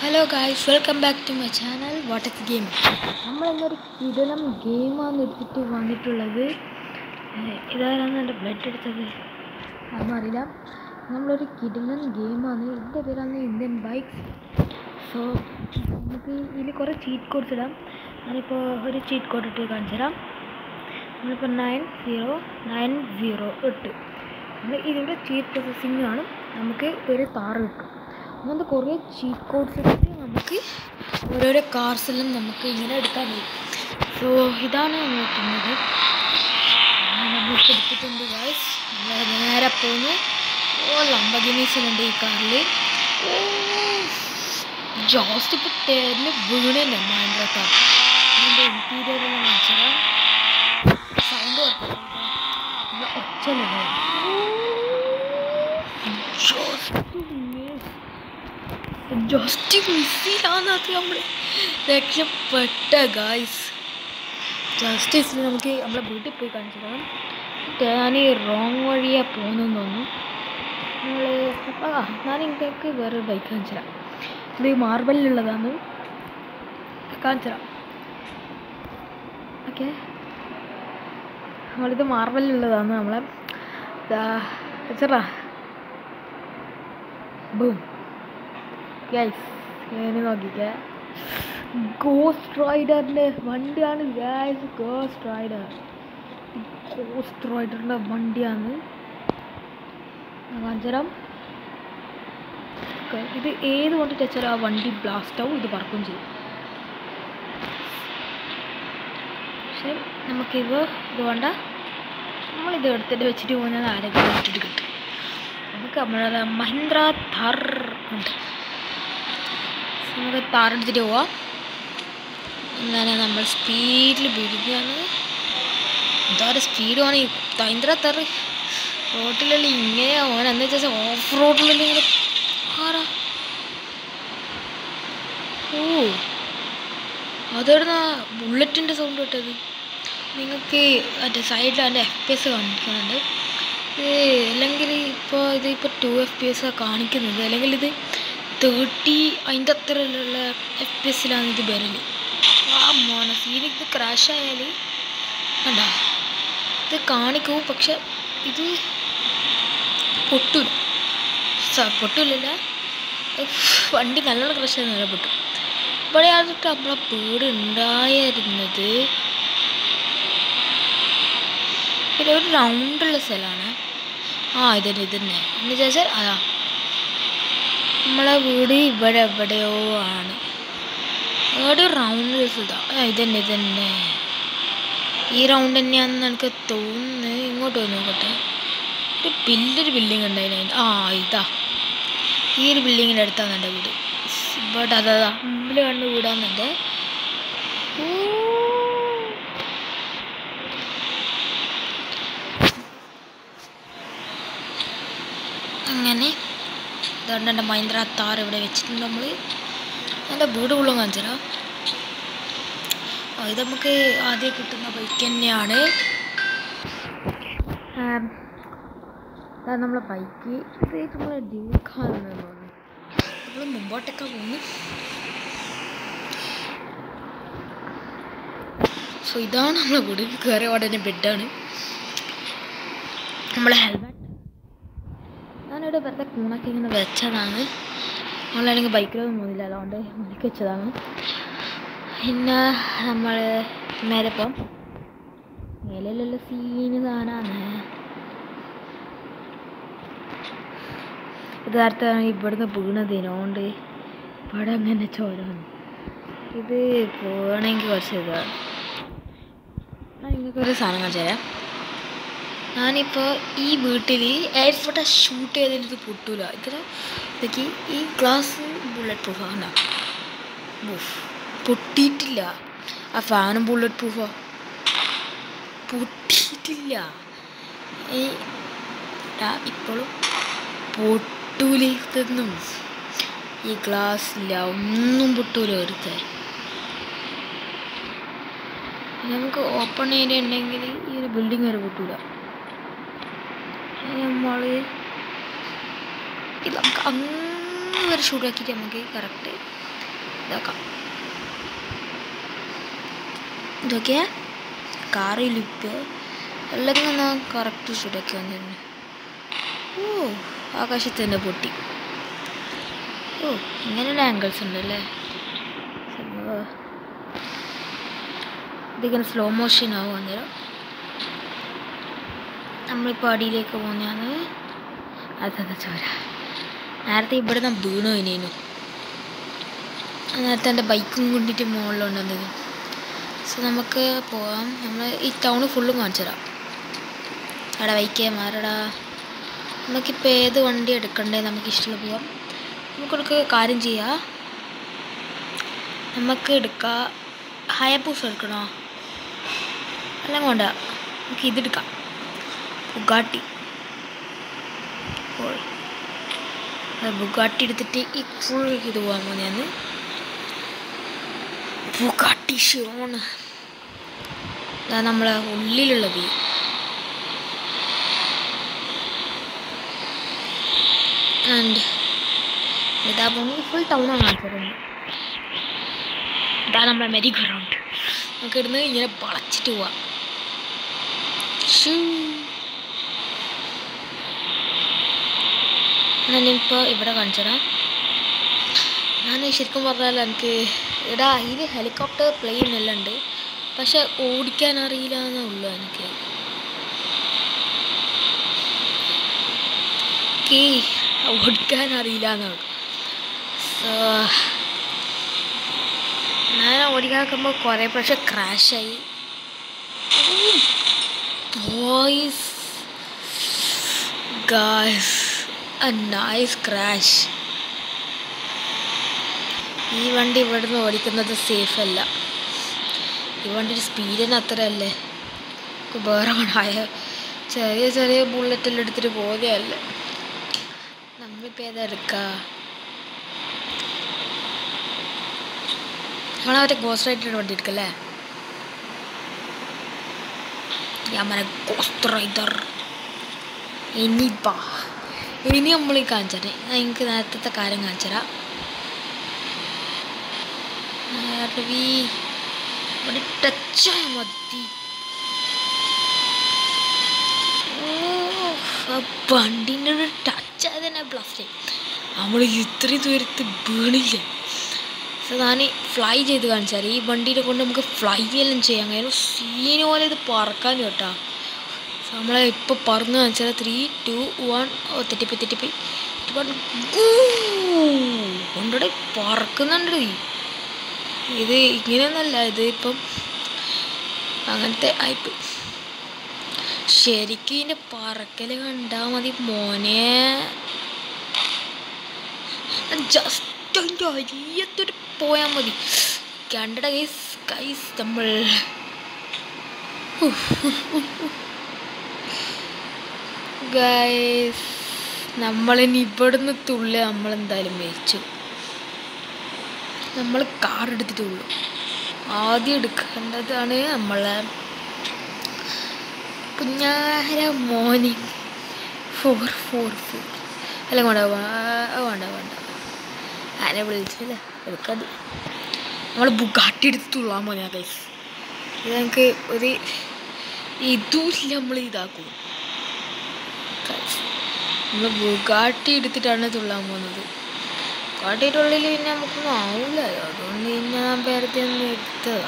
Hello guys welcome back to my channel what is game നമ്മളിന്നൊരു കിടലം ഗെയിമാണ് എടുത്തിട്ട് വന്നിട്ടുള്ളത് ഏഹ് ഇതാരാണ് എൻ്റെ ബ്ലഡ് എടുത്തത് അതൊന്നും അറിയില്ല നമ്മളൊരു കിടലൻ ഗെയിമാണ് ഇതിൻ്റെ പേരാണ് ഇന്ത്യൻ ബൈക്സ് സോ നമുക്ക് ഇതിൽ കുറേ ചീറ്റ് കോഡ്സ് ഇടാം ഞാനിപ്പോൾ ഒരു ചീറ്റ് കോഡ് ഇട്ട് കാണിച്ചു തരാം നമ്മളിപ്പോൾ നയൻ സീറോ നയൻ സീറോ ഇട്ട് നമ്മൾ ഇതിവിടെ ചീറ്റ് പ്രോസസ്സിങ് ആണ് നമുക്ക് ഒരു കാർ കിട്ടും അങ്ങനത്തെ കുറേ ചീറ്റ് കോഡ്സ് ഇട്ടിട്ട് നമുക്ക് ഓരോരോ കാർസ് എല്ലാം നമുക്ക് ഇങ്ങനെ എടുക്കാൻ കഴിയും സോ ഇതാണ് നമ്മൾ എത്തുന്നത് നമ്മൾക്ക് എടുത്തിട്ടുണ്ട് ഗായ്സ് നമ്മൾ നേരെ പോന്നു ഓ ലംബഗിനീസിലുണ്ട് ഈ കാറിൽ ഓ ജോസ്റ്റ് ഇപ്പോൾ തേരിൽ വീണല്ലേ മഹേന്ദ്ര കാർ അതിൻ്റെ ഇൻറ്റീരിയർ എല്ലാം കാണിച്ചുതരാം സൗണ്ട് ഒച്ചല്ലേ ജസ്റ്റ് മിസ്സിലാന്നത് നമ്മൾ രക്ഷപ്പെട്ട ഗായ്സ് ജസ്റ്റിസ് നമുക്ക് നമ്മളെ വീട്ടിൽ പോയി കാണിച്ചു തരാം ഞാൻ റോങ് വഴിയാണ് പോകുന്നതെന്ന് തോന്നുന്നു നമ്മൾ ആ ഞാൻ നിങ്ങൾക്ക് വേറൊരു ബൈക്ക് കാണിച്ചു തരാം ഇത് മാർബലിലുള്ളതാണ് കാണിച്ചു തരാം ഓക്കെ നമ്മളിത് മാർബലിലുള്ളതാണ് നമ്മളെ ചേട്ടാ ബൂം ഗൈസ് ഞാൻ നോക്കിക്കേ ഗോസ്റ്റ് റൈഡറിൻ്റെ വണ്ടിയാണ് ഗൈസ് ഗോസ്റ്റ് റൈഡർ ഗോസ്റ്റ് റൈഡറിൻ്റെ വണ്ടിയാണ് കാണിച്ചുതരാം ഓക്കെ ഇത് ഏത് കൊണ്ട് ടച്ചാലും ആ വണ്ടി ബ്ലാസ്റ്റ് ആവും ഇത് പറക്കും ചെയ്യും പക്ഷെ നമുക്കിത് ഇത് വേണ്ട നമ്മളിത് എടുത്തിട്ട് വെച്ചിട്ട് പോകുന്നത് ആരെങ്കിലും ഇട്ടിട്ട് കിട്ടും നമുക്ക് നമ്മളെ മഹീന്ദ്ര താർ ഉണ്ട് നമുക്ക് താർ എടുത്തിട്ട് പോവാം അങ്ങനെ നമ്മൾ സ്പീഡിൽ പിടിക്കുകയാണ് എന്താ പറയുക സ്പീഡുമാണ് ഈ മഹീന്ദ്ര താർ റോട്ടിലെല്ലാം ഇങ്ങനെ ഓൻ എന്താ വെച്ചാൽ ഓഫ് റോഡിലെല്ലാം ഇങ്ങനെ ആരാ ഓ അതെവിടുന്ന ബുള്ളറ്റിൻ്റെ സൗണ്ട് കേട്ടത് നിങ്ങൾക്ക് മറ്റേ സൈഡിൽ അതിൻ്റെ എഫ് പി എസ് കാണിക്കുന്നുണ്ട് ഇത് അല്ലെങ്കിൽ ഇപ്പോൾ ഇത് ഇപ്പോൾ ടു എഫ് പി എസ് കാണിക്കുന്നത് അല്ലെങ്കിൽ ഇത് തേർട്ടി അതിൻ്റെ അത്രയുള്ള എഫ് പി എസിലാണ് ഇത് വരൽ ആ മോനെ സീനിക്ക് ഇത് ക്രാഷ് ആയാൽ കണ്ട ഇത് കാണിക്കൂ പക്ഷെ ഇത് പൊട്ടൂല പൊട്ടൂലല്ല വണ്ടി നല്ലോണം ക്രാഷ് ആയി നല്ല പൊട്ടും ഇവിടെ ആയിട്ട് നമ്മളെ വീട് ഉണ്ടായിരുന്നത് പിന്നെ ഒരു റൗണ്ടുള്ള സ്ഥലമാണ് ആ ഇതന്നെ ഇതന്നെ എന്ന് ചോദിച്ചാൽ അതാ നമ്മളെ വീട് ഇവിടെ എവിടെയോ ആണ് ഇവിടെ റൗണ്ടുള്ള സ്ഥലത്താണ് ആ ഇതന്നെ ഇതന്നെ ഈ റൗണ്ട് തന്നെയാണെന്ന് എനിക്ക് തോന്നുന്നത് ഇങ്ങോട്ട് പോയി നോക്കട്ടെ ഒരു വലിയൊരു ബിൽഡിംഗ് ഉണ്ടായിരുന്നു ആ ഇതാ ഈ ഒരു ബിൽഡിങ്ങിൻ്റെ അടുത്താണ് എൻ്റെ വീട് ഇവിടെ അതാ മുമ്പിൽ കണ്ട് വീടാന്നുണ്ട് അങ്ങനെ ഇതുകൊണ്ട് എൻ്റെ മഹീന്ദ്ര താർ ഇവിടെ വെച്ചിട്ടുണ്ട് നമ്മൾ എൻ്റെ വീട് ഉള്ളും കാണിച്ചുതരാം ഇത് നമുക്ക് ആദ്യം കിട്ടുന്ന ബൈക്ക് തന്നെയാണ് നമ്മളെ ബൈക്ക് ഇത് നമ്മളെ ഡ്യൂക്കാണെന്ന് തോന്നുന്നു നമ്മൾ മുമ്പോട്ടൊക്കെ പോകുന്നു സോ ഇതാണ് നമ്മളെ വീട് കയറിയ ഉടനെ ബെഡാണ് നമ്മളെ ഹെൽമെറ്റ് ഞാനിവിടെ വെറുതെ കൂണൊക്കെ ഇങ്ങനെ വെച്ചതാണ് നമ്മളാണെങ്കിൽ ബൈക്കിലൊന്നും പോകുന്നില്ല അതുകൊണ്ട് മുന്നിക്ക് വെച്ചതാണ് പിന്നെ നമ്മൾ നേരെ ഇപ്പം മേലെല്ലാം സീന് സാധനമാണ് ഇത് നേരത്തെ ഇവിടുന്ന് വീണതിനോണ്ട് ഇവിടെ അങ്ങനെ ചോരാണ് ഇത് പോകണമെങ്കിൽ കുറച്ച് ഇതാണ് ഞാൻ നിങ്ങൾക്ക് ഒരു സാധനം കാണിച്ചു തരാം ഞാനിപ്പോൾ ഈ വീട്ടിൽ എയർ ഫോട്ടോ ഷൂട്ട് ചെയ്തിട്ട് ഇത് പൊട്ടൂല ഇതിന് ഇതൊക്കെ ഈ ഗ്ലാസ് ബുള്ളറ്റ് പ്രൂഫാണ് പൊട്ടിയിട്ടില്ല ആ ഫാനും ബുള്ളറ്റ് പ്രൂഫാ പൊട്ടിയിട്ടില്ല ഈ ഇപ്പോഴും പൊട്ടൂല ഇതൊന്നും ഈ ഗ്ലാസ് ഇല്ല ഒന്നും പൊട്ടൂല ഒരുത്തെ നമുക്ക് ഓപ്പൺ ഏരിയ ഉണ്ടെങ്കിൽ ഈ ഒരു ബിൽഡിംഗ് വരെ പൊട്ടൂല നമ്മൾ ഇത് നമുക്ക് അങ്ങ് വരെ ഷൂട്ടാക്കിയിട്ട് നമുക്ക് കറക്റ്റ് ഇതാക്കാം ഇതൊക്കെ കാറിലിപ്പ് അല്ലെങ്കിൽ എന്നാ കറക്റ്റ് ഷൂട്ടൊക്കെ വന്നിരുന്നു ഓ ആകാശത്ത് തന്നെ പൊട്ടി ഓ ഇങ്ങനെയുള്ള ആംഗിൾസ് ഉണ്ടല്ലേ സംഭവം. ഇതിങ്ങനെ സ്ലോ മോഷൻ ആവും അന്നേരം നമ്മളിപ്പോൾ അടിയിലേക്ക് പോകുന്നതാണ് അതെ ചോര നേരത്തെ ഇവിടെ നിന്ന് വീണു ഇനിയും നേരത്തെ എൻ്റെ ബൈക്കും കൊണ്ടിട്ട് മുകളിലുണ്ടെന്നത് സോ നമുക്ക് പോവാം നമ്മൾ ഈ ടൗൺ ഫുള്ളും കാണിച്ചു തരാം എടാ ബൈക്കേ മാറടാ നമുക്കിപ്പോൾ ഏത് വണ്ടി എടുക്കണ്ടേ നമുക്ക് ഇഷ്ടമുള്ള പോവാം നമുക്കൊക്കെ കാര്യം ചെയ്യാം നമുക്ക് എടുക്കാം ഹയബൂസ് എടുക്കണോ എല്ലാം വേണ്ട നമുക്ക് ഇതെടുക്കാം ബുഗാട്ടി അപ്പോൾ ബുഗാട്ടി എടുത്തിട്ട് ഈ ഫുൾ ഇത് പോകാൻ പോകുന്നതാണ് ബുഗാട്ടി ഷിറോണ് ഇതാ നമ്മളെ ഉള്ളിലുള്ളത് ആൻഡ് ഇതാ പോകുന്നത് ഫുൾ ടൗണാണ് കാണിച്ചത് ഇതാ നമ്മളെ മെരി ഗ്രൗണ്ട് നമുക്ക് ഇടുന്ന് ഇങ്ങനെ വളച്ചിട്ട് പോവാം ഞാനിപ്പോൾ ഇവിടെ കാണിച്ചുതരാം ഞാൻ ശരിക്കും പറഞ്ഞാൽ എനിക്ക് ഇടാ ഇത് ഹെലികോപ്റ്റർ പ്ലെയിൻ എല്ലാം ഉണ്ട് പക്ഷെ ഓടിക്കാൻ അറിയില്ല എന്നേ ഉള്ളൂ എനിക്ക് എനിക്ക് ഓടിക്കാൻ അറിയില്ല എന്നാണ് സോ ഞാൻ ഓടിക്കാൻ നോക്കുമ്പോൾ കുറേ പ്രാവശ്യം ക്രാഷായി boys guys a nice crash ഈ വണ്ടി ഇവിടുന്ന് ഓടിക്കുന്നത് സേഫ് അല്ല ഈ വണ്ടിയുടെ സ്പീഡിന് അത്ര അല്ലേ വേറെ ആയ ചെറിയ ചെറിയ ബുള്ളറ്റെല്ലാം എടുത്തിട്ട് പോലെയല്ലേ നമ്മളിപ്പോൾ ഏതാ എടുക്കുക നമ്മളെ മറ്റേ ഗോസ്റ്റ് റൈഡർ വണ്ടി എടുക്കല്ലേ ഞാൻ മറ്റേ ഗോസ്റ്റ് റൈഡർ ഇനിപ്പാ ഇനി നമ്മൾ ഈ കാണിച്ചത് എനിക്ക് നേരത്തെ കാര്യം കാണിച്ചുതരാം രവി ഇവിടെ ടച്ചായ മതി ഓ ആ വണ്ടിൻ്റെ ഒരു ടച്ചായ തന്നെ ബ്ലാസ്റ്റ് നമ്മൾ ഇത്രയും ദൂരത്ത് വീണില്ല സോ ഞാൻ ഫ്ലൈ ചെയ്ത് കാണിച്ചാൽ ഈ വണ്ടീനെ കൊണ്ട് നമുക്ക് ഫ്ലൈ എല്ലാം ചെയ്യാൻ കഴിയും സീന് പോലെ ഇത് പറക്കാൻ കേട്ടോ നമ്മളെ ഇപ്പോൾ പറഞ്ഞു കാണിച്ചാൽ ത്രീ ടു വൺ ഓ തെറ്റിപ്പോയി തെറ്റിപ്പോയി വൺ കൊണ്ടടെ പറക്കുന്നുണ്ട് ഇത് ഇങ്ങനെയൊന്നല്ല ഇത് ഇപ്പം അങ്ങനത്തെ ആയിപ്പോയി ശരിക്കും ഇതിൻ്റെ പറക്കൽ കണ്ടാൽ മതി മോനെ ജസ്റ്റ് അതിൻ്റെ അരിയത്തൊരു പോയാൽ മതി കണ്ടട ഗൈസ് ഗൈസ് നമ്മൾ ഗൈസ് നമ്മളിനി ഇവിടുന്ന് തുള്ളി നമ്മളെന്തായാലും മരിച്ചു നമ്മൾ കാർ എടുത്തിട്ടുള്ളൂ ആദ്യം എടുക്കേണ്ടതാണ് നമ്മളെ കുഞ്ഞാര മോർണിംഗ് ഫോർ ഫോർ ഫോർ അല്ല വേണ്ട വേ- വേണ്ട വേണ്ട ആരെ വിളിച്ചല്ലേ എടുക്കാതെ നമ്മൾ ബുഗാട്ടി എടുത്ത് തുള്ളാൻ പോയാ ഗൈസ് ഇത് നമുക്ക് ഒരു ഇതുമില്ല നമ്മൾ ഇതാക്കും നമ്മൾ ബുഗാട്ടി എടുത്തിട്ടാണ് തുള്ളാൻ പോകുന്നത് ബുഗാട്ടിയുടെ ഉള്ളിൽ പിന്നെ നമുക്കൊന്നും ആവില്ല അതുകൊണ്ട് പിന്നെ ഞാൻ പേരത്തെ ഒന്ന് എടുത്തതാ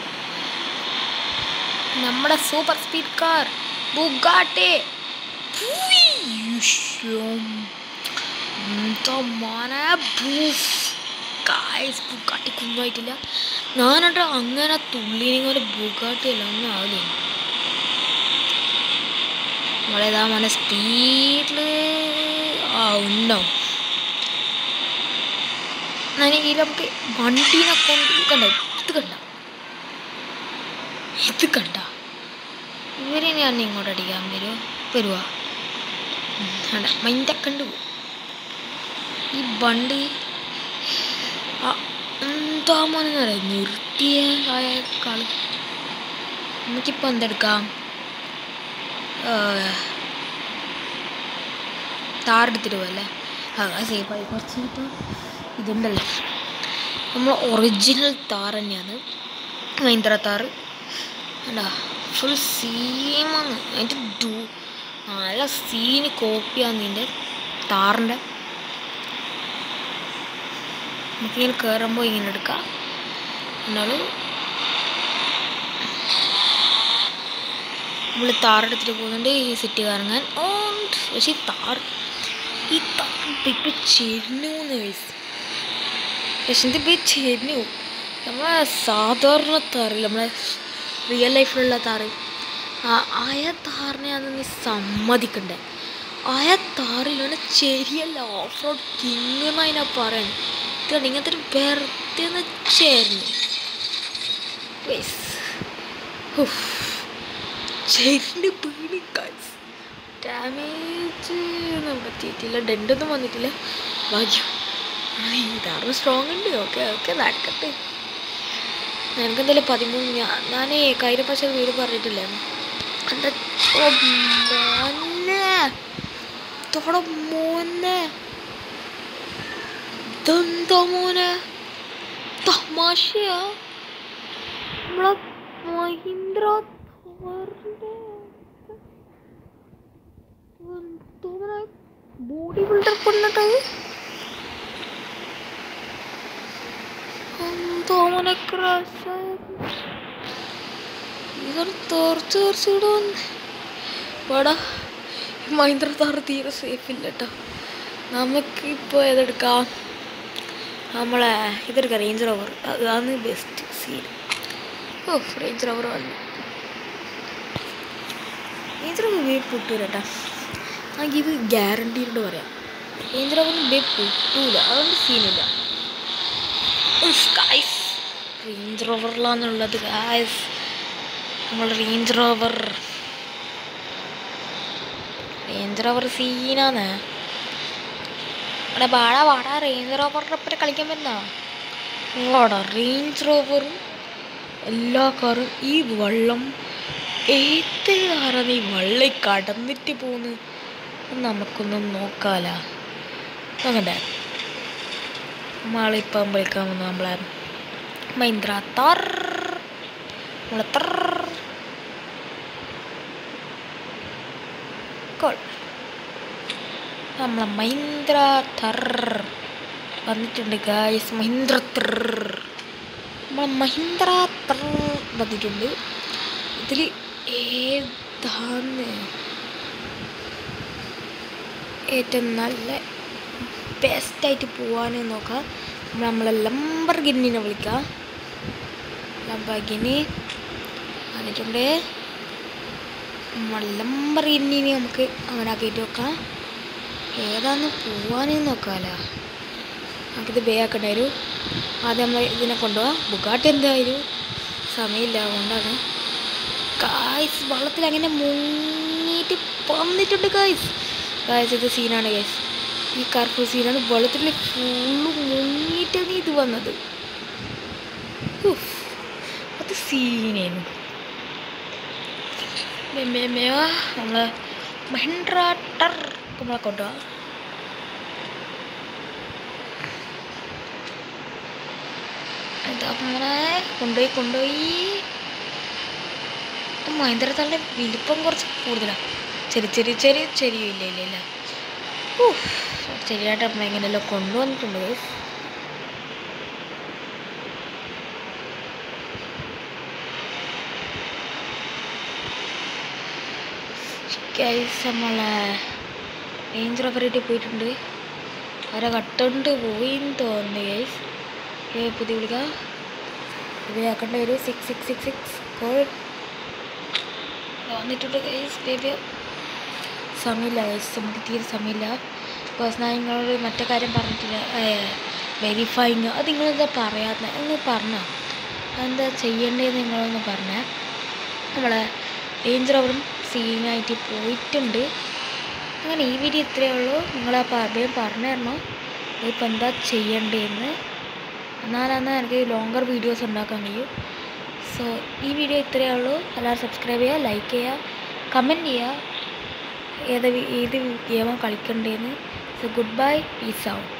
നമ്മുടെ സൂപ്പർ സ്പീഡ് കാർ ബുഗാട്ടി എന്താ മോനെ ഗായ്സ് ബുഗാട്ടി കുമ്മായിട്ടില്ല ഞാനട്ടോ അങ്ങനെ തുള്ളിനെ പോലെ ബുഗാട്ടി അല്ല ഒന്നും ആവില്ല നമ്മളേതാ മോനെ സ്പീഡിൽ ആ ഉണ്ടാവും ನನಗೆ നമുക്ക് വണ്ടീനെ കൊണ്ട് കണ്ട ഇത് കണ്ട ഇത് കണ്ട ഇവരെ ഞാൻ ഇങ്ങോട്ട് അടിക്കാൻ വരുമോ വരുവാ കണ്ട മൈൻ്റെ കണ്ടു ഈ വണ്ടി ആ എന്താ മോനെന്ന് പറയാം നിർത്തിയ ആയ കളി നമുക്കിപ്പോൾ എന്തെടുക്കാം താറെടുത്തിട്ട് പോയല്ലേ അത് സേഫായി കുറച്ച് ഇപ്പോൾ ഇതുണ്ടല്ലോ നമ്മൾ ഒറിജിനൽ താർ തന്നെയാണ് മഹീന്ദ്ര താർ അല്ല ഫുൾ സീമാണ് അതിൻ്റെ ഡൂ നല്ല സീന് കോപ്പിയാണ് ഇതിൻ്റെ താറിൻ്റെ നമുക്കിങ്ങനെ കയറുമ്പോൾ ഇങ്ങനെ എടുക്കാം എന്നാലും നമ്മൾ താറെടുത്തിട്ട് പോകുന്നുണ്ട് ഈ സിറ്റി കറങ്ങാൻ ഓണ്ട് പക്ഷേ ഈ താർ ഈ താർ ഇപ്പം ചെരിഞ്ഞു വയസ്സ് പക്ഷെ ഇതിപ്പോൾ ചെരിഞ്ഞു നമ്മളെ സാധാരണ താറില്ല നമ്മളെ റിയൽ ലൈഫിലുള്ള താറ് ആ ആയ താറിനെ അന്ന് നീ സമ്മതിക്കണ്ടേ ആയ താറിലാണ് ചെരിയല്ല ഓഫ് റോഡ് കിങ് എന്നതിനാ പറയണേ ഇതാണ് ഇങ്ങനത്തെ ഒരു വെറുതെ ഒന്ന് ചേർന്ന് ചെരിഞ്ഞ് വീണ് ഡാമേജ് ഒന്നും പറ്റിയിട്ടില്ല ഡെൻഡൊന്നും വന്നിട്ടില്ല ഭാഗ്യം ഇതാറും സ്ട്രോങ് ഉണ്ട് ഓക്കെ ഓക്കെ നടക്കട്ടെ എനിക്കെന്തായാലും പതിമൂന്ന് ഞാൻ ഞാൻ കഴിഞ്ഞ പ്രാവശ്യം വീട് പറഞ്ഞിട്ടില്ലേ എൻ്റെ മോനെ തോടെ മോനെ ഇതെന്താ മോനെ തമാശയാ നമ്മളെ മഹീന്ദ്ര ബോഡി ബിൽഡർ പെണ്ണിട്ട് എന്തോ മോനെ ക്രാസ് ഇതൊരു തീർച്ച തീർച്ചയുടെ വന്ന് വേടാ മഹീന്ദ്ര താറ് തീരെ സേഫ് ഇല്ല കേട്ടോ നമുക്കിപ്പോൾ ഏതെടുക്കാം നമ്മളെ ഇതെടുക്കാം റേഞ്ച് റോവർ അതാണ് ബെസ്റ്റ് സീൻ ഓ റേഞ്ച് റോവർ വന്നു റേഞ്ച് റോവർ വേ പൊട്ടൂല കേട്ടോ നമുക്ക് ഇത് ഗ്യാരണ്ടീഡ് പറയാം റേഞ്ച് റോവറിന് വേ പൊട്ടൂല അതുകൊണ്ട് സീനില്ല റേഞ്ച് റോവറിലാന്നുള്ളത് ഗായ്സ് നമ്മൾ റേഞ്ച് റോവർ റേഞ്ച് റോവർ സീനാണ് അവിടെ വാടാ വാടാ റേഞ്ച് റോവറിൻ്റെ ഒപ്പം കളിക്കാൻ പറ്റുന്ന വാടാ റേഞ്ച് റോവറും എല്ലാ കാറും ഈ വെള്ളം ഏത് കാറാണ് ഈ വെള്ളം കടന്നിട്ട് പോകുന്നു നമുക്കൊന്നും നോക്കാല നോക്കണ്ടേ നമ്മളിപ്പം വിളിക്കാൻ വന്നു നമ്മളെ മഹീന്ദ്ര തർ നമ്മളെ തർ കോൾ നമ്മളെ മഹീന്ദ്ര തർ വന്നിട്ടുണ്ട് ഗായ്സ് മഹീന്ദ്ര തർ നമ്മളെ മഹീന്ദ്ര തർ വന്നിട്ടുണ്ട് ഇതിൽ ഏതാണ് ഏറ്റവും നല്ല ബെസ്റ്റായിട്ട് പോകാൻ നോക്കാം നമ്മൾ നമ്മളെ ലംബർഗിന്നിനെ വിളിക്കാം ലംബർഗിനി വന്നിട്ടുണ്ട് നമ്മൾ ലംബർഗിന്നിനെ നമുക്ക് അങ്ങനെ ആക്കിയിട്ട് വെക്കാം ഏതാന്ന് പോവാനെന്ന് നോക്കാമല്ലോ നമുക്കിത് ബേ ആക്കേണ്ടി വരും ആദ്യം നമ്മൾ ഇതിനെ കൊണ്ടുപോകാം ബുഗാട്ടി എന്തായാലും സമയമില്ല അതുകൊണ്ടാണ് കായ്സ് വെള്ളത്തിൽ അങ്ങനെ മുങ്ങിയിട്ട് വന്നിട്ടുണ്ട് കായ്സ് കായ്സ് ഇത് സീനാണ് കായ്സ് ഈ കറുപ്പ് സീനാണ് വെള്ളത്തിൽ ഫുള്ള് മുങ്ങിയിട്ടാണ് ഇത് വന്നത് ഉഫ്, അത് സീനേനു നമ്മളെ മഹിന്ദ്ര ടർ നമ്മളെ കൊണ്ടുപോവാ എന്താ മോനെ കൊണ്ടുപോയി കൊണ്ടുപോയി മഹേന്ദ്ര തള്ളിൻ്റെ വലിപ്പം കുറച്ച് കൂടുതലാണ് ചെറിയ ചെറിയ ചെറിയ ചെറിയ ഇല്ല ഇല്ല ഇല്ല ഓ ശരിയായിട്ട് നമ്മളെങ്ങനെയല്ലോ കൊണ്ടുവന്നിട്ടുണ്ട് guys. ഗൈസ് നമ്മളെ റേഞ്ച് റോവറായിട്ട് പോയിട്ടുണ്ട് അവരെ കട്ടുകൊണ്ട് പോയിന്ന് തോന്നുന്നു ഗൈസ് ഏ പുതിയ വിളിക്ക ഇത് ആക്കേണ്ട ഒരു six six six six code വന്നിട്ടുണ്ട് ഗൈസ് ബേബി സമയമില്ല ഗൈസ് നമുക്ക് തീരെ സമയമില്ല ബിക്കോസ് ഞാൻ നിങ്ങളോട് മറ്റേ കാര്യം പറഞ്ഞിട്ടില്ല വെരിഫൈങ് അത് നിങ്ങളെന്താ പറയാത്ത നിങ്ങൾ പറഞ്ഞോ അതെന്താ ചെയ്യേണ്ടതെന്ന് നിങ്ങളൊന്ന് പറഞ്ഞേ നമ്മളെ റേഞ്ച് റോവറും സീനായിട്ട് പോയിട്ടുണ്ട് അങ്ങനെ ഈ വീഡിയോ ഇത്രയേ ഉള്ളൂ നിങ്ങൾ ആ വേഗം പറഞ്ഞു തരണം ഇപ്പം എന്താ ചെയ്യേണ്ടതെന്ന് എന്നാലാണ് എനിക്ക് ലോങ്കർ വീഡിയോസ് ഉണ്ടാക്കാൻ കഴിയും സോ ഈ വീഡിയോ ഇത്രയേ ഉള്ളൂ എല്ലാവരും സബ്സ്ക്രൈബ് ചെയ്യുക ലൈക്ക് ചെയ്യുക കമൻറ്റ് ചെയ്യുക ഏത് വി- ഏത് ഗെയിമാണ് കളിക്കേണ്ടതെന്ന് so goodbye peace out